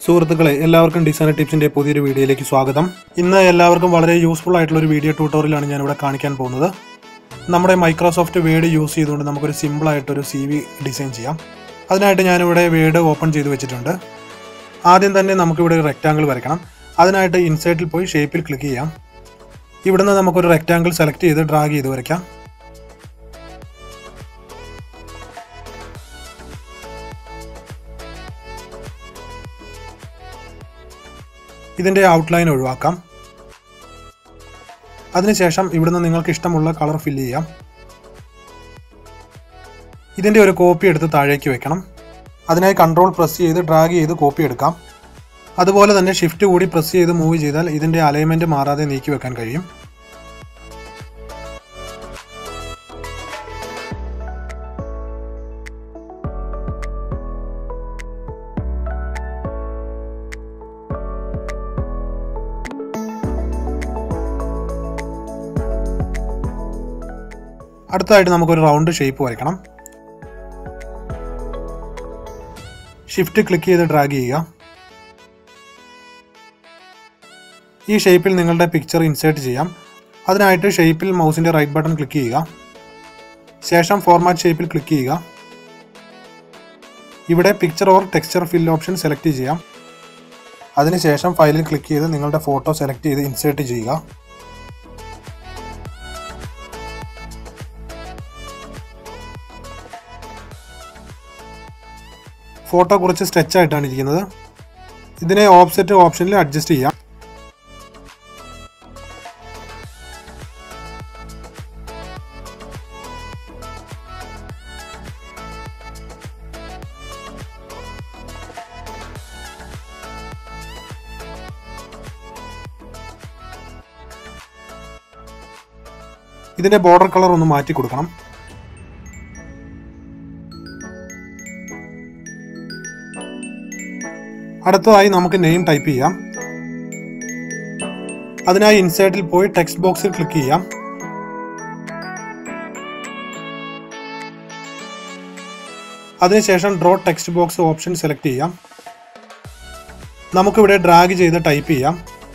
സുഹൃത്തുക്കളെ എല്ലാവർക്കും ഡിസൈനർ ടിപ്സിന്റെ പുതിയൊരു വീഡിയോയിലേക്ക് സ്വാഗതം ഇന്ന് എല്ലാവർക്കും വളരെ യൂസ്ഫുൾ ആയിട്ടുള്ള ഒരു വീഡിയോ ട്യൂട്ടോറിയലാണ് ഞാൻ ഇവിടെ കാണിക്കാൻ പോകുന്നത് നമ്മുടെ മൈക്രോസോഫ്റ്റ് വേഡ് യൂസ് ചെയ്തുകൊണ്ട് നമുക്കൊരു സിമ്പിൾ ആയിട്ടൊരു സി വി ഡിസൈൻ ചെയ്യാം അതിനായിട്ട് ഞാനിവിടെ വേഡ് ഓപ്പൺ ചെയ്ത് വെച്ചിട്ടുണ്ട് ആദ്യം തന്നെ നമുക്കിവിടെ ഒരു റെക്റ്റാങ്കിൾ വരയ്ക്കണം അതിനായിട്ട് ഇൻസൈറ്റിൽ പോയി ഷേപ്പിൽ ക്ലിക്ക് ചെയ്യാം ഇവിടുന്ന് നമുക്കൊരു റെക്റ്റാങ്കിൾ സെലക്ട് ചെയ്ത് ഡ്രാഗ് ചെയ്ത് വരയ്ക്കാം ഇതിൻ്റെ ഔട്ട്ലൈൻ ഒഴിവാക്കാം അതിനുശേഷം ഇവിടുന്ന് നിങ്ങൾക്ക് ഇഷ്ടമുള്ള കളർ ഫില്ല് ചെയ്യാം ഇതിൻ്റെ ഒരു കോപ്പി എടുത്ത് താഴേക്ക് വെക്കണം അതിനായി കൺട്രോൾ പ്രസ് ചെയ്ത് ഡ്രാഗ് ചെയ്ത് കോപ്പി എടുക്കാം അതുപോലെ തന്നെ ഷിഫ്റ്റ് കൂടി പ്രസ് ചെയ്ത് മൂവ് ചെയ്താൽ ഇതിൻ്റെ അലൈൻമെൻറ്റ് മാറാതെ നീക്കി വെക്കാൻ കഴിയും അടുത്തതായിട്ട് നമുക്കൊരു റൗണ്ട് ഷേപ്പ് വരയ്ക്കണം ഷിഫ്റ്റ് ക്ലിക്ക് ചെയ്ത് ഡ്രാഗ് ചെയ്യുക ഈ ഷേപ്പിൽ നിങ്ങളുടെ പിക്ചർ ഇൻസേർട്ട് ചെയ്യാം അതിനായിട്ട് ഷേപ്പിൽ മൗസിൻ്റെ റൈറ്റ് ബട്ടൺ ക്ലിക്ക് ചെയ്യുക ശേഷം ഫോർമാറ്റ് ഷേപ്പിൽ ക്ലിക്ക് ചെയ്യുക ഇവിടെ picture or texture fill option select ചെയ്യാം അതിനുശേഷം ഫയലിൽ ക്ലിക്ക് ചെയ്ത് നിങ്ങളുടെ ഫോട്ടോ സെലക്ട് ചെയ്ത് ഇൻസേർട്ട് ചെയ്യുക ഫോട്ടോ കുറച്ച് സ്ട്രെച്ച് ആയിട്ടാണ് ഇരിക്കുന്നത് ഇതിനെ ഓപ്സെറ്റ് ഓപ്ഷനിൽ അഡ്ജസ്റ്റ് ചെയ്യാം ഇതിന്റെ ബോർഡർ കളർ ഒന്ന് മാറ്റി കൊടുക്കണം അടുത്തതായി നമുക്ക് നെയിം ടൈപ്പ് ചെയ്യാം അതിനായി ഇൻസൈറ്റിൽ പോയി ടെക്സ്റ്റ് ബോക്സിൽ ക്ലിക്ക് ചെയ്യാം അതിനുശേഷം draw text box option select ചെയ്യാം നമുക്കിവിടെ ഡ്രാഗ് ചെയ്ത് ടൈപ്പ് ചെയ്യാം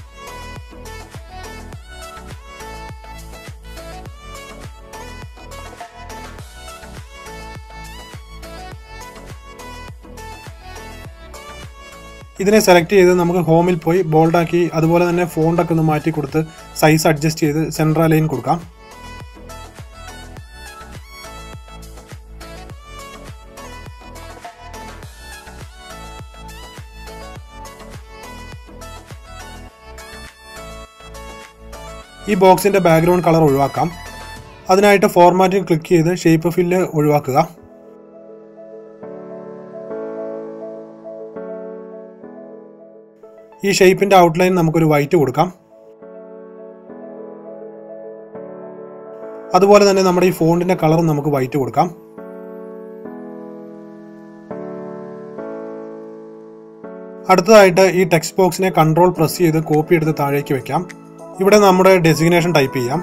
ഇതിനെ സെലക്ട് ചെയ്ത് നമുക്ക് ഹോമിൽ പോയി ബോൾഡാക്കി അതുപോലെ തന്നെ ഫോണ്ടൊക്കെ ഒന്ന് മാറ്റി കൊടുത്ത് സൈസ് അഡ്ജസ്റ്റ് ചെയ്ത് സെൻട്രൽ ലൈൻ കൊടുക്കാം ഈ ബോക്സിന്റെ ബാക്ക്ഗ്രൗണ്ട് കളർ ഒഴിവാക്കാം അതിനായിട്ട് ഫോർമാറ്റിൽ ക്ലിക്ക് ചെയ്ത് ഷേപ്പ് ഫില്ല് ഒഴിവാക്കുക ഈ ഷേപ്പിന്റെ ഔട്ട്ലൈൻ നമുക്കൊരു വൈറ്റ് കൊടുക്കാം അതുപോലെ തന്നെ നമ്മുടെ ഈ ഫോണ്ടിന്റെ കളറും നമുക്ക് വൈറ്റ് കൊടുക്കാം അടുത്തതായിട്ട് ഈ ടെക്സ്റ്റ് ബോക്സിനെ കൺട്രോൾ പ്രസ് ചെയ്ത് കോപ്പി എടുത്ത് താഴേക്ക് വെക്കാം ഇവിടെ നമ്മുടെ ഡെസിഗ്നേഷൻ ടൈപ്പ് ചെയ്യാം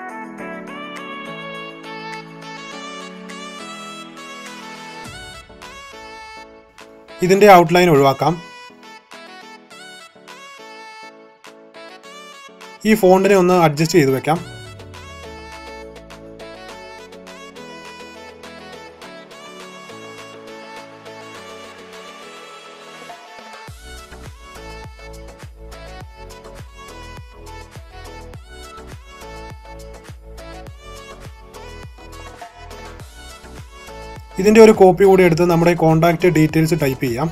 ഇതിന്റെ ഔട്ട്ലൈൻ ഒഴിവാക്കാം ഈ ഫോണ്ടിനെ ഒന്ന് അഡ്ജസ്റ്റ് ചെയ്ത് വെക്കാം ഇതിന്റെ ഒരു കോപ്പി കൂടി എടുത്ത് നമ്മുടെ കോൺടാക്റ്റ് ഡീറ്റെയിൽസ് ടൈപ്പ് ചെയ്യാം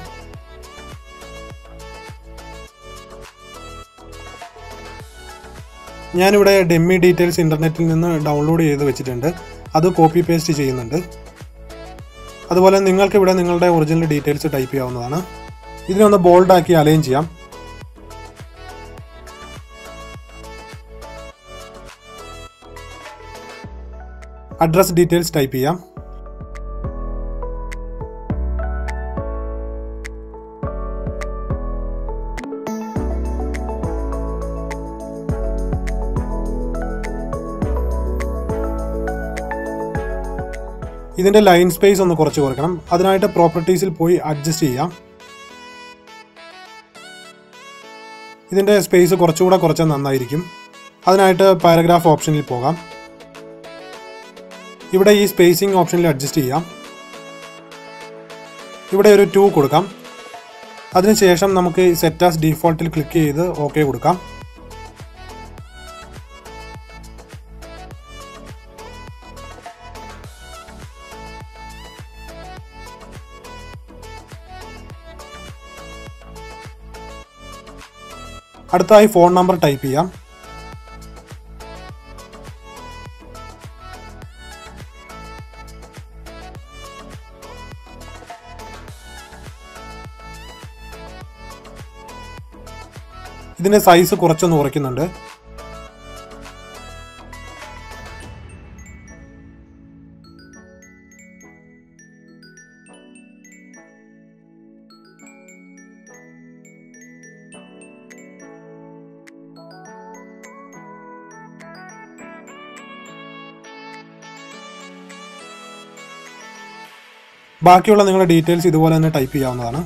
ഞാനിവിടെ ഡെമ്മി ഡീറ്റെയിൽസ് ഇൻ്റർനെറ്റിൽ നിന്ന് ഡൗൺലോഡ് ചെയ്ത് വെച്ചിട്ടുണ്ട് അത് കോപ്പി പേസ്റ്റ് ചെയ്യുന്നുണ്ട് അതുപോലെ നിങ്ങൾക്ക് ഇവിടെ നിങ്ങളുടെ ഒറിജിനൽ ഡീറ്റെയിൽസ് ടൈപ്പ് ചെയ്യാവുന്നതാണ് ഇതിനൊന്ന് ബോൾഡാക്കി അലൈൻ ചെയ്യാം അഡ്രസ് ഡീറ്റെയിൽസ് ടൈപ്പ് ചെയ്യാം ഇതിന്റെ ലൈൻ സ്പേസ് ഒന്ന് കുറച്ച് കുറയ്ക്കണം അതിനായിട്ട് പ്രോപ്പർട്ടീസിൽ പോയി അഡ്ജസ്റ്റ് ചെയ്യാം ഇതിൻ്റെ സ്പേസ് കുറച്ചുകൂടെ കുറച്ച് നന്നായിരിക്കും അതിനായിട്ട് പാരഗ്രാഫ് ഓപ്ഷനിൽ പോകാം ഇവിടെ ഈ സ്പേസിംഗ് ഓപ്ഷനിൽ അഡ്ജസ്റ്റ് ചെയ്യാം ഇവിടെ ഒരു ടു കൊടുക്കാം അതിനുശേഷം നമുക്ക് സെറ്റ് ആസ് ഡീഫോൾട്ടിൽ ക്ലിക്ക് ചെയ്ത് ഓക്കെ കൊടുക്കാം അടുത്തായി ഫോൺ നമ്പർ ടൈപ്പ് ചെയ്യാം ഇതിന്റെ സൈസ് കുറച്ചൊന്ന് കുറയ്ക്കുന്നുണ്ട് ബാക്കിയുള്ള നിങ്ങളുടെ ഡീറ്റെയിൽസ് ഇതുപോലെ തന്നെ ടൈപ്പ് ചെയ്യാവുന്നതാണ്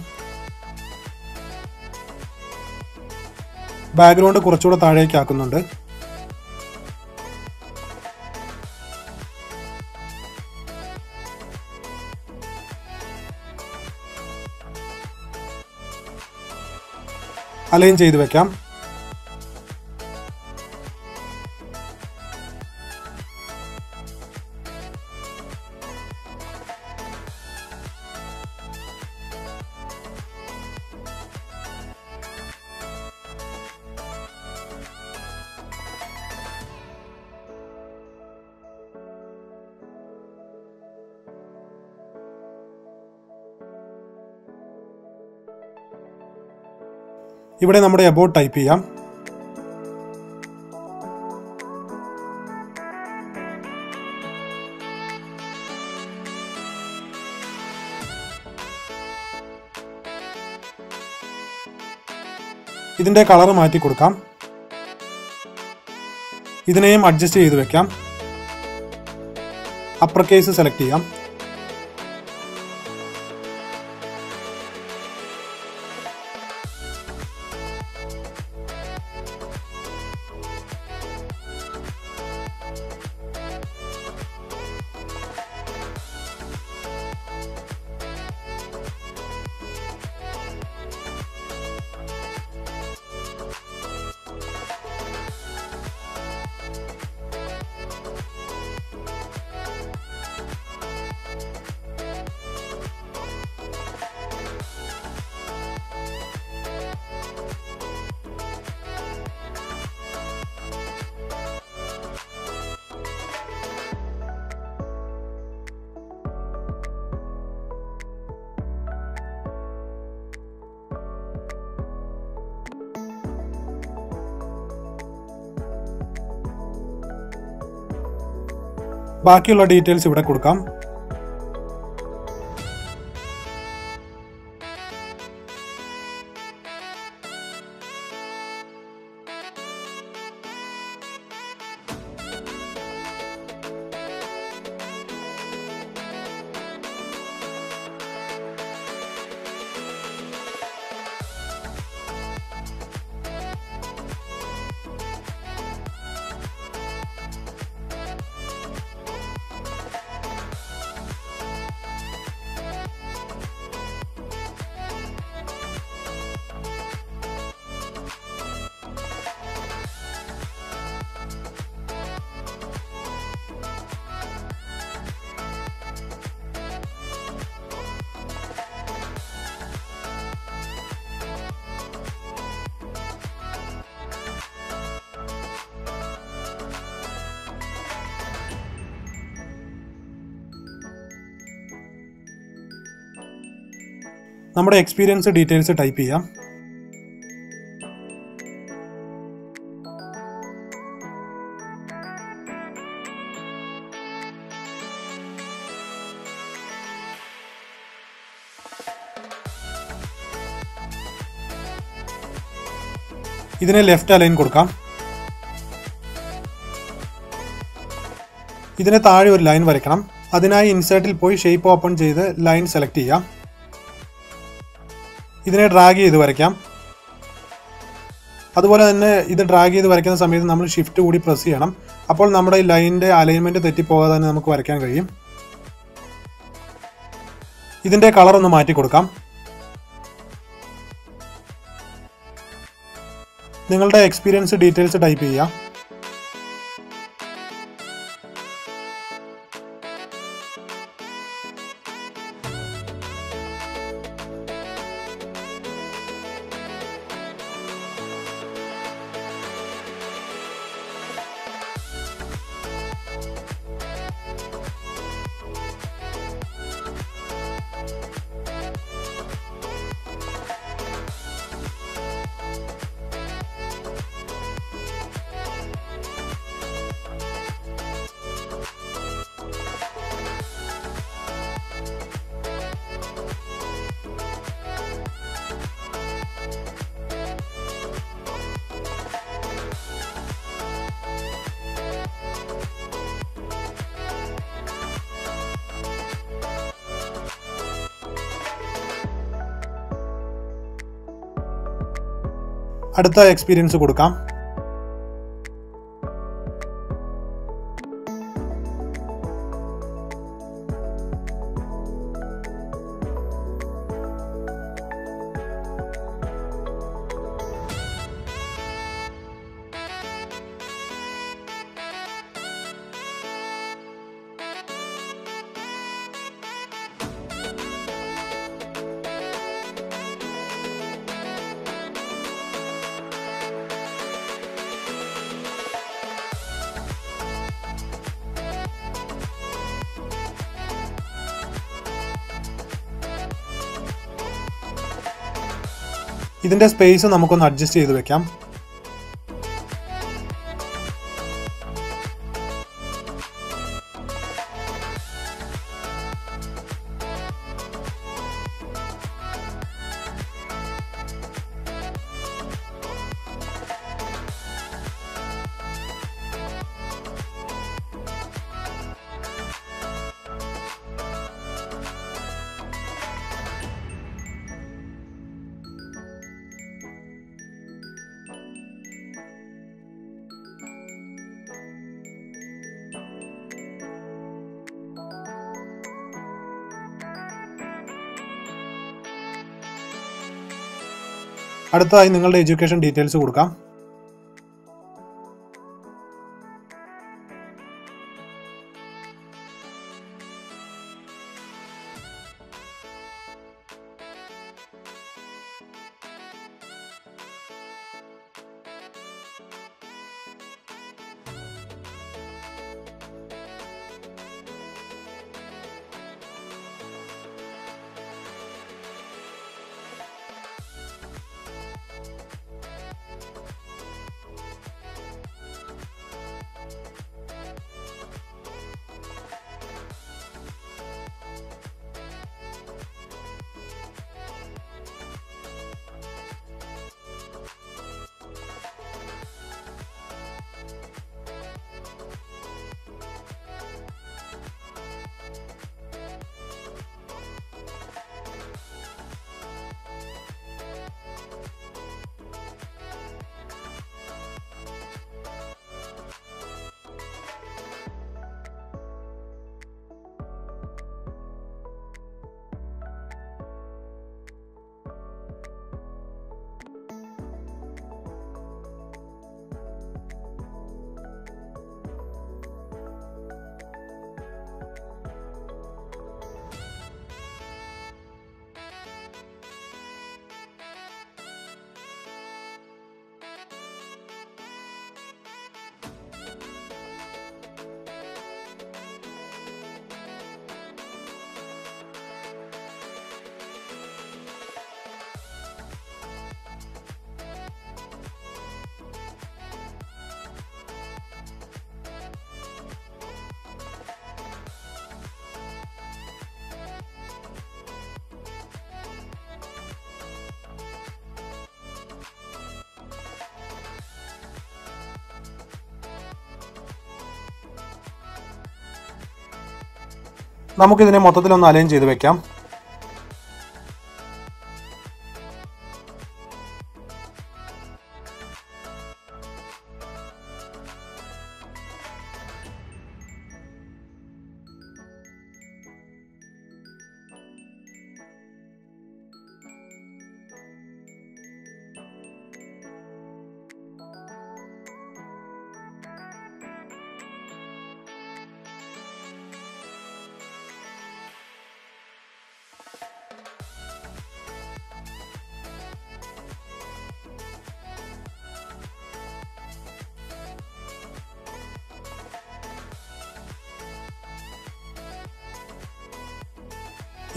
ബാക്ക്ഗ്രൗണ്ട് കുറച്ചുകൂടെ താഴേക്ക് ആക്കുന്നുണ്ട് അലൈൻ ചെയ്ത് വെക്കാം ഇവിടെ നമ്മുടെ അബൌട്ട് ടൈപ്പ് ചെയ്യാം ഇതിന്റെ കളർ മാറ്റി കൊടുക്കാം ഇതിനെയും അഡ്ജസ്റ്റ് ചെയ്ത് വെക്കാം അപ്പർ കേസ് സെലക്ട് ചെയ്യാം ബാക്കിയുള്ള ഡീറ്റെയിൽസ് ഇവിടെ കൊടുക്കാം നമ്മുടെ എക്സ്പീരിയൻസ് ഡീറ്റെയിൽസ് ടൈപ്പ് ചെയ്യാം ഇതിനെ ലെഫ്റ്റ് അലൈൻ കൊടുക്കാം ഇതിന് താഴെ ഒരു ലൈൻ വരയ്ക്കണം അതിനായി ഇൻസേർട്ടിൽ പോയി ഷേപ്പ് ഓപ്പൺ ചെയ്ത് ലൈൻ സെലക്ട് ചെയ്യാം ഇതിനെ ഡ്രാഗ് ചെയ്ത് വരയ്ക്കാം അതുപോലെ തന്നെ ഇത് ഡ്രാഗ് ചെയ്ത് വരയ്ക്കുന്ന സമയത്ത് നമ്മൾ ഷിഫ്റ്റ് കൂടി പ്രസ് ചെയ്യണം അപ്പോൾ നമ്മുടെ ഈ ലൈനിൻ്റെ അലൈൻമെൻറ്റ് തെറ്റിപ്പോകാതെ തന്നെ നമുക്ക് വരയ്ക്കാൻ കഴിയും ഇതിൻ്റെ കളർ ഒന്ന് മാറ്റി കൊടുക്കാം നിങ്ങളുടെ എക്സ്പീരിയൻസ് ഡീറ്റെയിൽസ് ടൈപ്പ് ചെയ്യാം അടുത്ത എക്സ്പീരിയൻസ് കൊടുക്കാം ഇതിൻ്റെ സ്പേസ് നമുക്കൊന്ന് അഡ്ജസ്റ്റ് ചെയ്ത് വെക്കാം അടുത്തതായി നിങ്ങളുടെ എഡ്യൂക്കേഷൻ ഡീറ്റെയിൽസ് കൊടുക്കാം നമുക്കിതിനെ മൊത്തത്തിലൊന്ന് അലൈൻ ചെയ്ത് വെക്കാം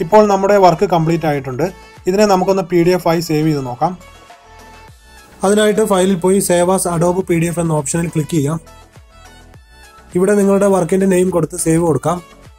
ഇപ്പോൾ നമ്മുടെ വർക്ക് കംപ്ലീറ്റ് ആയിട്ടുണ്ട് ഇതിനെ നമുക്കൊന്ന് പി ഡി എഫ് ആയി സേവ് ചെയ്ത് നോക്കാം അതിനായിട്ട് ഫയലിൽ പോയി save as Adobe P D F എന്ന ഓപ്ഷനിൽ ക്ലിക്ക് ചെയ്യാം ഇവിടെ നിങ്ങളുടെ വർക്കിന്റെ നെയിം കൊടുത്ത് സേവ് കൊടുക്കാം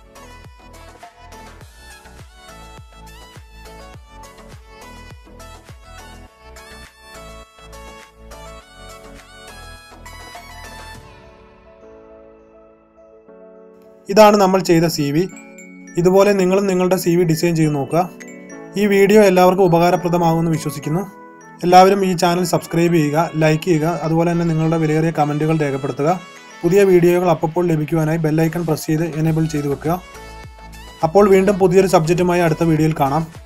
ഇതാണ് നമ്മൾ ചെയ്ത സി വി ഇതുപോലെ നിങ്ങളും നിങ്ങളുടെ സി വി ഡിസൈൻ ചെയ്ത് നോക്കുക ഈ വീഡിയോ എല്ലാവർക്കും ഉപകാരപ്രദമാകുമെന്ന് വിശ്വസിക്കുന്നു എല്ലാവരും ഈ ചാനൽ സബ്സ്ക്രൈബ് ചെയ്യുക ലൈക്ക് ചെയ്യുക അതുപോലെ തന്നെ നിങ്ങളുടെ വിലയേറിയ കമൻറ്റുകൾ രേഖപ്പെടുത്തുക പുതിയ വീഡിയോകൾ അപ്പോൾ ലഭിക്കുവാനായി ബെല്ലൈക്കൺ പ്രസ് ചെയ്ത് എനേബിൾ ചെയ്ത് വെക്കുക അപ്പോൾ വീണ്ടും പുതിയൊരു സബ്ജക്റ്റുമായി അടുത്ത വീഡിയോയിൽ കാണാം